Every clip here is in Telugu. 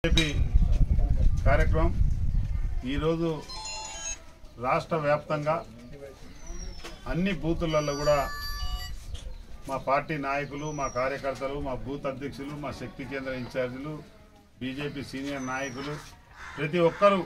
బీజేపీ కార్యక్రమం ఈరోజు రాష్ట్ర వ్యాప్తంగా అన్ని బూతులలో కూడా మా పార్టీ నాయకులు మా కార్యకర్తలు మా బూత్ అధ్యక్షులు మా శక్తి కేంద్ర ఇన్ఛార్జీలు బీజేపీ సీనియర్ నాయకులు ప్రతి ఒక్కరూ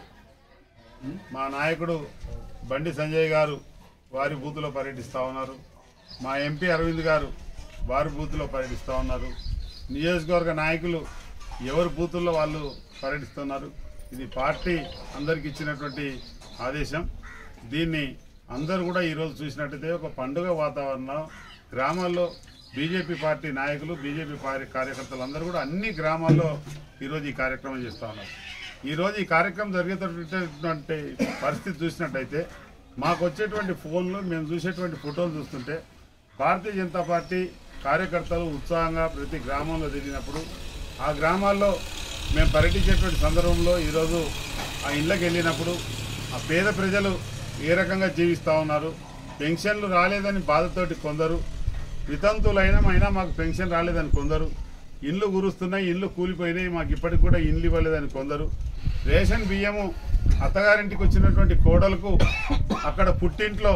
మా నాయకుడు బండి సంజయ్ గారు వారి బూత్లో పర్యటిస్తూ ఉన్నారు మా ఎంపీ అరవింద్ గారు వారి బూత్లో పర్యటిస్తూ ఉన్నారు నియోజకవర్గ నాయకులు ఎవరి బూతుల్లో వాళ్ళు పర్యటిస్తున్నారు ఇది పార్టీ అందరికి ఇచ్చినటువంటి ఆదేశం దీన్ని అందరూ కూడా ఈరోజు చూసినట్టయితే ఒక పండుగ వాతావరణం గ్రామాల్లో బీజేపీ పార్టీ నాయకులు బీజేపీ పార్టీ కార్యకర్తలు అందరూ కూడా అన్ని గ్రామాల్లో ఈరోజు ఈ కార్యక్రమం చేస్తూ ఉన్నారు ఈరోజు ఈ కార్యక్రమం జరిగేటటువంటి పరిస్థితి చూసినట్టయితే మాకు వచ్చేటువంటి ఫోన్లు మేము చూసేటువంటి ఫోటోలు చూస్తుంటే భారతీయ జనతా పార్టీ కార్యకర్తలు ఉత్సాహంగా ప్రతి గ్రామంలో తిరిగినప్పుడు ఆ గ్రామాల్లో మేము పర్యటించేటువంటి సందర్భంలో ఈరోజు ఆ ఇళ్ళకి వెళ్ళినప్పుడు ఆ పేద ప్రజలు ఏ రకంగా జీవిస్తూ ఉన్నారు పెన్షన్లు రాలేదని బాధతోటి కొందరు వితంతులైనా అయినా మాకు పెన్షన్ రాలేదని కొందరు ఇండ్లు గురుస్తున్నాయి ఇండ్లు కూలిపోయినాయి మాకు ఇప్పటికి కూడా ఇండ్లు ఇవ్వలేదని కొందరు రేషన్ బియ్యము అత్తగారింటికి వచ్చినటువంటి కోడలకు అక్కడ పుట్టింట్లో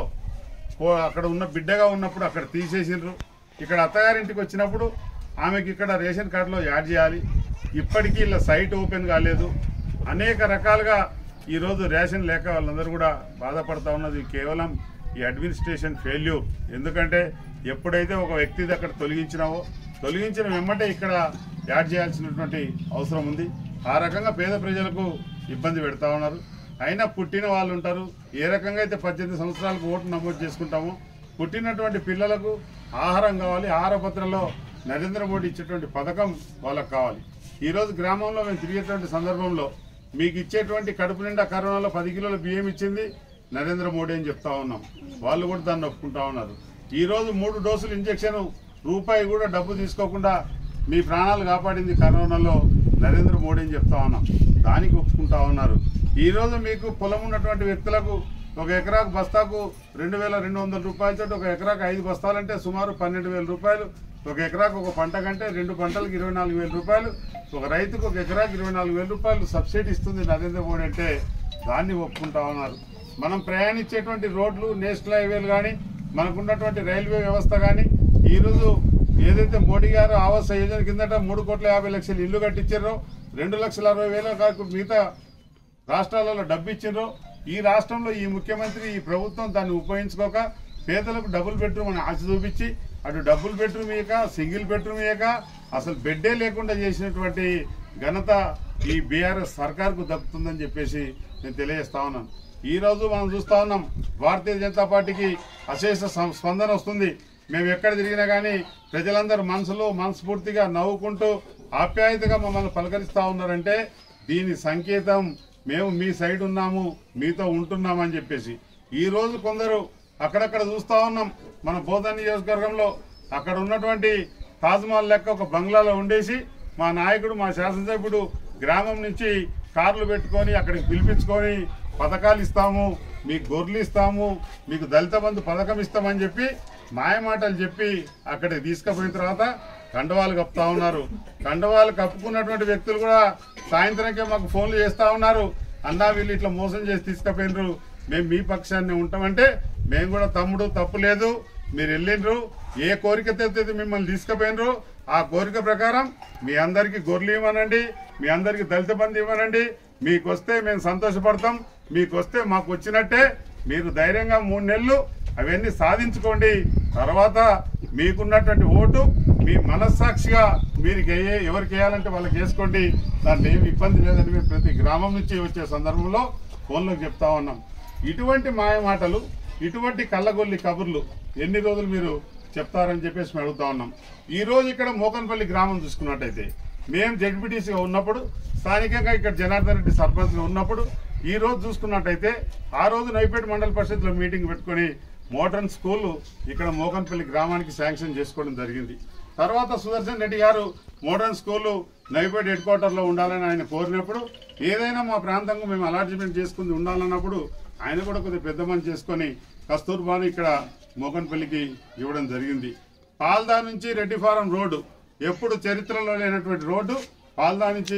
కో- అక్కడ ఉన్న బిడ్డగా ఉన్నప్పుడు అక్కడ తీసేసిండ్రు ఇక్కడ అత్తగారింటికి వచ్చినప్పుడు ఆమెకి ఇక్కడ రేషన్ కార్డులో యాడ్ చేయాలి ఇప్పటికీ ఇలా సైట్ ఓపెన్ కాలేదు అనేక రకాలుగా ఈరోజు రేషన్ లేక వాళ్ళందరూ కూడా బాధపడతా ఉన్నది కేవలం ఈ అడ్మినిస్ట్రేషన్ ఫెయిల్యూర్ ఎందుకంటే ఎప్పుడైతే ఒక వ్యక్తిది అక్కడ తొలగించినావో తొలగించిన వెంబటే ఇక్కడ యాడ్ చేయాల్సినటువంటి అవసరం ఉంది ఆ రకంగా పేద ప్రజలకు ఇబ్బంది పెడతా ఉన్నారు అయినా పుట్టిన వాళ్ళు ఉంటారు ఏ రకంగా అయితే పద్దెనిమిది సంవత్సరాలకు ఓటు నమోదు చేసుకుంటామో పుట్టినటువంటి పిల్లలకు ఆహారం కావాలి ఆహార పత్రంలో నరేంద్ర మోడీ ఇచ్చేటువంటి పథకం వాళ్ళకి కావాలి ఈరోజు గ్రామంలో మేము తిరిగేటువంటి సందర్భంలో మీకు ఇచ్చేటువంటి కడుపు నిండా కరోనాలో పది కిలోల బియ్యం ఇచ్చింది నరేంద్ర మోడీ అని చెప్తా ఉన్నాం వాళ్ళు కూడా దాన్ని ఒప్పుకుంటా ఉన్నారు ఈరోజు మూడు డోసులు ఇంజెక్షన్ రూపాయి కూడా డబ్బు తీసుకోకుండా మీ ప్రాణాలు కాపాడింది కరోనాలో నరేంద్ర మోడీ అని చెప్తా ఉన్నాం దానికి ఒప్పుకుంటా ఉన్నారు ఈ రోజు మీకు పొలం ఉన్నటువంటి వ్యక్తులకు ఒక ఎకరాకు బస్తాకు రెండు వేల రెండు వందల రూపాయలతో ఒక ఎకరాకు ఐదు బస్తాలంటే సుమారు పన్నెండు వేల రూపాయలు ఒక ఎకరాకు ఒక పంట కంటే రెండు పంటలకు ఇరవై నాలుగు వేల రూపాయలు ఒక రైతుకు ఒక ఎకరాకు ఇరవై నాలుగు వేల రూపాయలు సబ్సిడీ ఇస్తుంది నరేంద్ర మోడీ అంటే దాన్ని ఒప్పుకుంటా ఉన్నారు మనం ప్రయాణించేటువంటి రోడ్లు నేషనల్ హైవేలు కానీ మనకున్నటువంటి రైల్వే వ్యవస్థ కానీ ఈరోజు ఏదైతే మోడీ గారు ఆవాస యోజన కిందట మూడు కోట్ల యాభై లక్షలు ఇల్లు కట్టించారో రెండు లక్షల అరవై వేల కాకు మిగతా రాష్ట్రాలలో డబ్బు ఇచ్చిండ్రో ఈ రాష్ట్రంలో ఈ ముఖ్యమంత్రి ఈ ప్రభుత్వం దాన్ని ఉపయోగించుకోక పేదలకు డబుల్ బెడ్రూమ్ అని ఆశ చూపించి అటు డబుల్ బెడ్రూమ్ ఇయ్యక సింగిల్ బెడ్రూమ్ ఇయ్యక అసలు బెడ్డే లేకుండా చేసినటువంటి ఘనత ఈ బీఆర్ఎస్ సర్కార్కు దక్కుతుందని చెప్పేసి నేను తెలియజేస్తా ఉన్నాను ఈ రోజు మనం చూస్తా ఉన్నాం భారతీయ జనతా పార్టీకి అశేష సం- స్పందన వస్తుంది మేము ఎక్కడ తిరిగినా కానీ ప్రజలందరూ మనసులో మనస్ఫూర్తిగా నవ్వుకుంటూ ఆప్యాయతగా మమ్మల్ని పలకరిస్తా ఉన్నారంటే దీని సంకేతం మేము మీ సైడ్ ఉన్నాము మీతో ఉంటున్నామని చెప్పేసి ఈ రోజు కొందరు అక్కడక్కడ చూస్తా ఉన్నాం మన బోధన నియోజకవర్గంలో అక్కడ ఉన్నటువంటి తాజ్మహల్ లెక్క ఒక బంగ్లాలో ఉండేసి మా నాయకుడు మా శాసనసభ్యుడు గ్రామం నుంచి కార్లు పెట్టుకొని అక్కడికి పిలిపించుకొని పథకాలు ఇస్తాము మీకు గొర్రెలు ఇస్తాము మీకు దళిత బంధు పథకం ఇస్తామని చెప్పి మాయమాటలు చెప్పి అక్కడికి తీసుకుపోయిన తర్వాత కండవాలు కప్పుతా ఉన్నారు కండవాలు కప్పుకున్నటువంటి వ్యక్తులు కూడా సాయంత్రంకే మాకు ఫోన్లు చేస్తా ఉన్నారు అన్నా వీళ్ళు ఇట్లా మోసం చేసి తీసుకుపోయినరు మేము మీ పక్షాన్ని ఉంటామంటే మేము కూడా తమ్ముడు తప్పు లేదు మీరు వెళ్ళిండ్రు ఏ కోరికతో అయితే మిమ్మల్ని తీసుకుపోయినరు ఆ కోరిక ప్రకారం మీ అందరికి గొర్రెలు ఇవ్వనండి మీ అందరికి దళిత బంధు ఇవ్వనండి మీకు వస్తే మేము సంతోషపడతాం మీకు వస్తే మాకు వచ్చినట్టే మీరు ధైర్యంగా మూడు నెలలు అవన్నీ సాధించుకోండి తర్వాత మీకున్నటువంటి ఓటు మీ మనస్సాక్షిగా మీరు ఏ- ఎవరికి వేయాలంటే వాళ్ళకి వేసుకోండి దాంట్లో ఏమి ఇబ్బంది లేదని మేము ప్రతి గ్రామం నుంచి వచ్చే సందర్భంలో ఫోన్లో చెప్తా ఉన్నాం ఇటువంటి మాయ మాటలు ఇటువంటి కళ్ళగొల్లి కబుర్లు ఎన్ని రోజులు మీరు చెప్తారని చెప్పేసి మేము అడుగుతా ఉన్నాం ఈ రోజు ఇక్కడ మోకన్పల్లి గ్రామం చూసుకున్నట్టయితే మేము జడ్పీటీసీగా ఉన్నప్పుడు స్థానికంగా ఇక్కడ జనార్దన్ రెడ్డి సర్పంచ్గా ఉన్నప్పుడు ఈ రోజు చూసుకున్నట్టయితే ఆ రోజు నైపేట మండల పరిషత్లో మీటింగ్ పెట్టుకొని మోడర్న్ స్కూల్ ఇక్కడ మోకన్పల్లి గ్రామానికి శాంక్షన్ చేసుకోవడం జరిగింది తర్వాత సుదర్శన్ రెడ్డి గారు మోడర్న్ స్కూల్ నైపేట హెడ్ క్వార్టర్లో ఉండాలని ఆయన కోరినప్పుడు ఏదైనా మా ప్రాంతంలో మేము అలాట్మెంట్ చేసుకుని ఉండాలన్నప్పుడు ఆయన కూడా కొద్దిగా పెద్ద మనిషి చేసుకొని కస్తూర్బాను ఇక్కడ మోకన్పల్లికి ఇవ్వడం జరిగింది పాల్దా నుంచి రెడ్డి ఫారం రోడ్డు ఎప్పుడు చరిత్రలో లేనటువంటి రోడ్డు పాల్దా నుంచి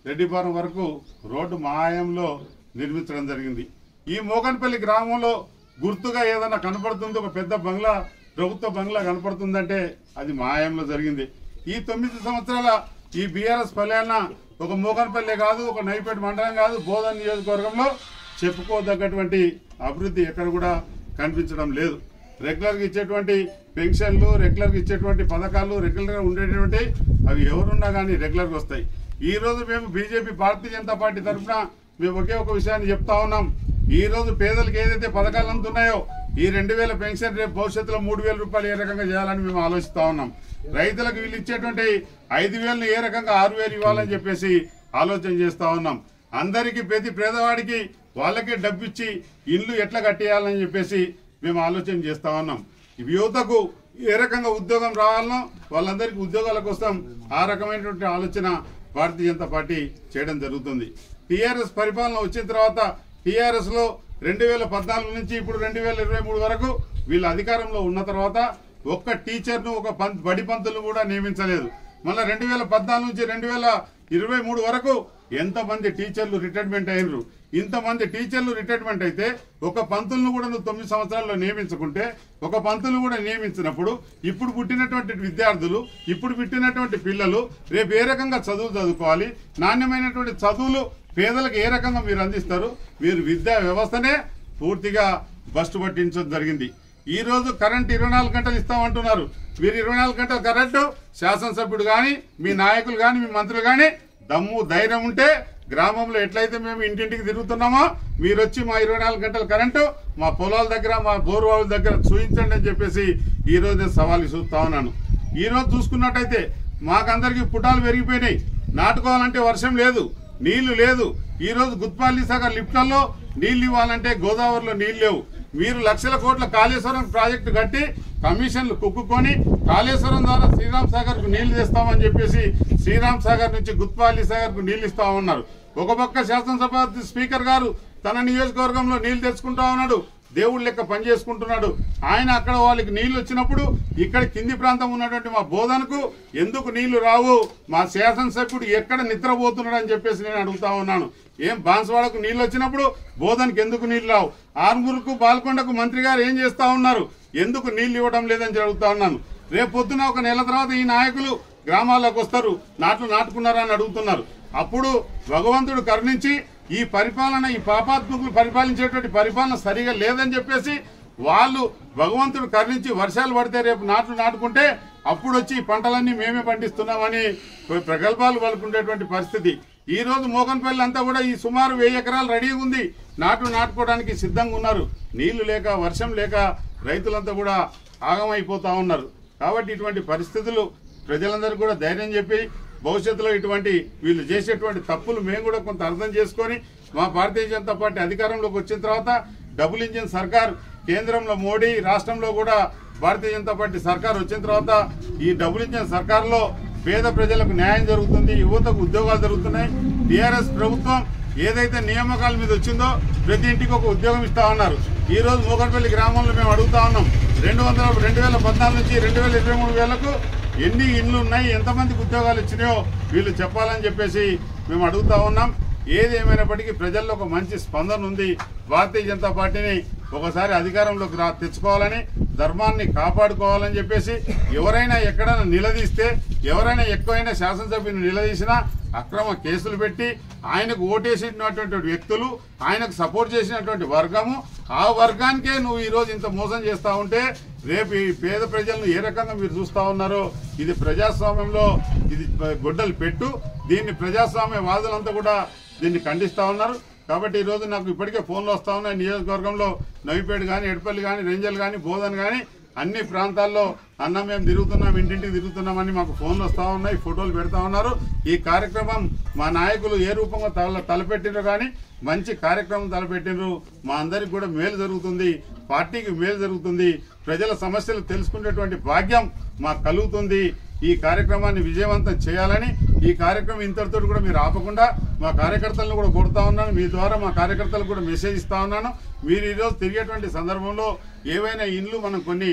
రెడ్డిపురం వరకు రోడ్డు మాయంలో నిర్మించడం జరిగింది ఈ మోగన్పల్లి గ్రామంలో గుర్తుగా ఏదైనా కనపడుతుంది ఒక పెద్ద బంగ్లా ప్రభుత్వ బంగ్లా కనపడుతుందంటే అది మాయంలో జరిగింది ఈ తొమ్మిది సంవత్సరాల ఈ బీఆర్ఎస్ పల్లెన ఒక మోగన్పల్లి కాదు ఒక నైపేట మండలం కాదు బోధన్ నియోజకవర్గంలో చెప్పుకోదగ్గటువంటి అభివృద్ధి ఎక్కడ కూడా కనిపించడం లేదు రెగ్యులర్గా ఇచ్చేటువంటి పెన్షన్లు రెగ్యులర్గా ఇచ్చేటువంటి పథకాలు రెగ్యులర్గా ఉండేటువంటి అవి ఎవరున్నా కానీ రెగ్యులర్గా వస్తాయి ఈ రోజు మేము బీజేపీ భారతీయ జనతా పార్టీ తరఫున మేము ఒకే ఒక విషయాన్ని చెప్తా ఉన్నాం ఈ రోజు పేదలకు ఏదైతే పథకాలు అందుతున్నాయో ఈ రెండు వేల పెన్షన్ రేపు భవిష్యత్తులో మూడు వేల రూపాయలు ఏ రకంగా చేయాలని మేము ఆలోచిస్తా ఉన్నాం రైతులకు వీళ్ళు ఇచ్చేటువంటి ఐదు వేలను ఏ రకంగా ఆరు వేలు ఇవ్వాలని చెప్పేసి ఆలోచన చేస్తా ఉన్నాం అందరికీ ప్రతి పేదవాడికి వాళ్ళకే డబ్బు ఇచ్చి ఇల్లు ఎట్లా కట్టేయాలని చెప్పేసి మేము ఆలోచన చేస్తా ఉన్నాం ఈ యువతకు ఏ రకంగా ఉద్యోగం రావాలనో వాళ్ళందరికీ ఉద్యోగాల కోసం ఆ రకమైనటువంటి ఆలోచన భారతీయ జనతా పార్టీ చేయడం జరుగుతుంది టీఆర్ఎస్ పరిపాలన వచ్చిన తర్వాత టీఆర్ఎస్ లో రెండు వేల పద్నాలుగు నుంచి ఇప్పుడు రెండు వేల ఇరవై మూడు వరకు వీళ్ళు అధికారంలో ఉన్న తర్వాత ఒక్క టీచర్ను ఒక పం- బడి పంతులు కూడా నియమించలేదు మళ్ళీ రెండు వేల పద్నాలుగు నుంచి రెండు వేల ఇరవై మూడు వరకు ఎంతమంది టీచర్లు రిటైర్మెంట్ అయినరు ఇంతమంది టీచర్లు రిటైర్మెంట్ అయితే ఒక పంతులను కూడా నువ్వు తొమ్మిది సంవత్సరాల్లో నియమించుకుంటే ఒక పంతులు కూడా నియమించినప్పుడు ఇప్పుడు పుట్టినటువంటి విద్యార్థులు ఇప్పుడు పుట్టినటువంటి పిల్లలు రేపు ఏ రకంగా చదువు చదువుకోవాలి నాణ్యమైనటువంటి చదువులు పేదలకు ఏ రకంగా మీరు అందిస్తారు మీరు విద్యా వ్యవస్థనే పూర్తిగా బస్టు పట్టించడం జరిగింది ఈ రోజు కరెంట్ ఇరవై నాలుగు గంటలు ఇస్తామంటున్నారు మీరు ఇరవై నాలుగు గంటల కరెంటు శాసనసభ్యుడు కానీ మీ నాయకులు కానీ మీ మంత్రులు కానీ దమ్ము ధైర్యం ఉంటే గ్రామంలో ఎట్లయితే మేము ఇంటింటికి తిరుగుతున్నామో మీరు వచ్చి మా ఇరవై నాలుగు గంటల కరెంటు మా పొలాల దగ్గర మా బోరువాళ్ళ దగ్గర చూపించండి అని చెప్పేసి ఈ రోజు నేను సవాలు చూస్తా ఉన్నాను ఈ రోజు చూసుకున్నట్టయితే మాకందరికి పుటాలు పెరిగిపోయినాయి నాటుకోవాలంటే వర్షం లేదు నీళ్లు లేదు ఈ రోజు గుత్పాలి సాగర్ లిఫ్ట్లలో నీళ్లు ఇవ్వాలంటే గోదావరిలో నీళ్లు లేవు మీరు లక్షల కోట్ల కాళేశ్వరం ప్రాజెక్టు కట్టి కమిషన్లు కుక్కుకొని కాళేశ్వరం ద్వారా శ్రీరామ్ సాగర్ కు నీళ్లు తెస్తామని చెప్పేసి శ్రీరామ్ సాగర్ నుంచి గుత్పాలి సాగర్ కు నీళ్లు ఇస్తా ఉన్నారు ఒక పక్క శాసనసభ స్పీకర్ గారు తన నియోజకవర్గంలో నీళ్లు తెచ్చుకుంటా ఉన్నాడు దేవుడు లెక్క పనిచేసుకుంటున్నాడు ఆయన అక్కడ వాళ్ళకి నీళ్లు వచ్చినప్పుడు ఇక్కడ కింది ప్రాంతం ఉన్నటువంటి మా బోధనకు ఎందుకు నీళ్లు రావు మా శాసనసభ్యుడు ఎక్కడ నిద్రపోతున్నాడు అని చెప్పేసి నేను అడుగుతా ఉన్నాను ఏం బాన్స్వాడకు నీళ్లు వచ్చినప్పుడు బోధనకు ఎందుకు నీళ్లు రావు ఆర్మూరుకు బాల్కొండకు మంత్రి గారు ఏం చేస్తా ఉన్నారు ఎందుకు నీళ్లు ఇవ్వడం లేదని అడుగుతా ఉన్నాను రేపు పొద్దున ఒక నెల తర్వాత ఈ నాయకులు గ్రామాల్లోకి వస్తారు నాట్లు నాటుకున్నారా అని అడుగుతున్నారు అప్పుడు భగవంతుడు కరుణించి ఈ పరిపాలన ఈ పాపాత్మకులు పరిపాలించేటువంటి పరిపాలన సరిగా లేదని చెప్పేసి వాళ్ళు భగవంతుడు కరుణించి వర్షాలు పడితే రేపు నాట్లు నాటుకుంటే అప్పుడు వచ్చి ఈ పంటలన్నీ మేమే పండిస్తున్నామని ప్రగల్భాలు పలుకుంటేటువంటి పరిస్థితి ఈ రోజు మోకన్పల్లి అంతా కూడా ఈ సుమారు వెయ్యి ఎకరాలు రెడీగా ఉంది నాట్లు నాటుకోవడానికి సిద్ధంగా ఉన్నారు నీళ్లు లేక వర్షం లేక రైతులంతా కూడా ఆగమైపోతా ఉన్నారు కాబట్టి ఇటువంటి పరిస్థితులు ప్రజలందరూ కూడా ధైర్యం చెప్పి భవిష్యత్తులో ఇటువంటి వీళ్ళు చేసేటువంటి తప్పులు మేము కూడా కొంత అర్థం చేసుకొని మా భారతీయ జనతా పార్టీ అధికారంలోకి వచ్చిన తర్వాత డబుల్ ఇంజిన్ సర్కార్ కేంద్రంలో మోడీ రాష్ట్రంలో కూడా భారతీయ జనతా పార్టీ సర్కార్ వచ్చిన తర్వాత ఈ డబుల్ ఇంజిన్ సర్కార్లో పేద ప్రజలకు న్యాయం జరుగుతుంది యువతకు ఉద్యోగాలు జరుగుతున్నాయి టీఆర్ఎస్ ప్రభుత్వం ఏదైతే నియామకాల మీద వచ్చిందో ప్రతి ఇంటికి ఒక ఉద్యోగం ఇస్తా ఉన్నారు ఈ రోజు మోకట్పల్లి గ్రామంలో మేము అడుగుతా ఉన్నాం రెండు వందల రెండు వేల పద్నాలుగు నుంచి రెండు వేల ఇరవై మూడు వేలకు ఎన్ని ఇండ్లు ఉన్నాయి ఎంతమందికి ఉద్యోగాలు ఇచ్చినాయో వీళ్ళు చెప్పాలని చెప్పేసి మేము అడుగుతా ఉన్నాం ఏది ఏమైనప్పటికీ ప్రజల్లో ఒక మంచి స్పందన ఉంది భారతీయ జనతా పార్టీని ఒకసారి అధికారంలోకి రా తెచ్చుకోవాలని ధర్మాన్ని కాపాడుకోవాలని చెప్పేసి ఎవరైనా ఎక్కడైనా నిలదీస్తే ఎవరైనా ఎక్కువైనా శాసనసభ్యుని నిలదీసినా అక్రమ కేసులు పెట్టి ఆయనకు ఓటేసినటువంటి వ్యక్తులు ఆయనకు సపోర్ట్ చేసినటువంటి వర్గము ఆ వర్గానికే నువ్వు ఈ రోజు ఇంత మోసం చేస్తా ఉంటే రేపు ఈ పేద ప్రజలను ఏ రకంగా మీరు చూస్తా ఉన్నారో ఇది ప్రజాస్వామ్యంలో ఇది గొడ్డలు పెట్టు దీన్ని ప్రజాస్వామ్య వాదులంతా కూడా దీన్ని ఖండిస్తా ఉన్నారు కాబట్టి ఈ రోజు నాకు ఇప్పటికే ఫోన్లు వస్తా ఉన్నాయి నియోజకవర్గంలో నవిపేట కానీ ఎడపల్లి కానీ రేంజల్ కానీ బోధన్ కానీ అన్ని ప్రాంతాల్లో అన్న మేము తిరుగుతున్నాం ఇంటింటికి తిరుగుతున్నామని మాకు ఫోన్లు వస్తూ ఉన్నాయి ఫోటోలు పెడతా ఉన్నారు ఈ కార్యక్రమం మా నాయకులు ఏ రూపంగా తల తలపెట్టినరు కానీ మంచి కార్యక్రమం తలపెట్టినరు మా అందరికి కూడా మేలు జరుగుతుంది పార్టీకి మేలు జరుగుతుంది ప్రజల సమస్యలు తెలుసుకునేటువంటి భాగ్యం మాకు కలుగుతుంది ఈ కార్యక్రమాన్ని విజయవంతం చేయాలని ఈ కార్యక్రమం ఇంతటితో కూడా మీరు ఆపకుండా మా కార్యకర్తలను కూడా కోరుతా ఉన్నాను మీ ద్వారా మా కార్యకర్తలకు కూడా మెసేజ్ ఇస్తా ఉన్నాను మీరు ఈరోజు తిరిగేటువంటి సందర్భంలో ఏవైనా ఇండ్లు మనం కొన్ని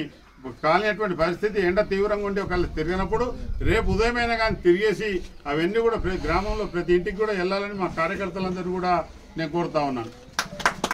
కాలేనటువంటి పరిస్థితి ఎండ తీవ్రంగా ఉండి ఒకవేళ తిరిగినప్పుడు రేపు ఉదయమైనా కానీ తిరిగేసి అవన్నీ కూడా ప్రతి గ్రామంలో ప్రతి ఇంటికి కూడా వెళ్ళాలని మా కార్యకర్తలందరూ కూడా నేను కోరుతా ఉన్నాను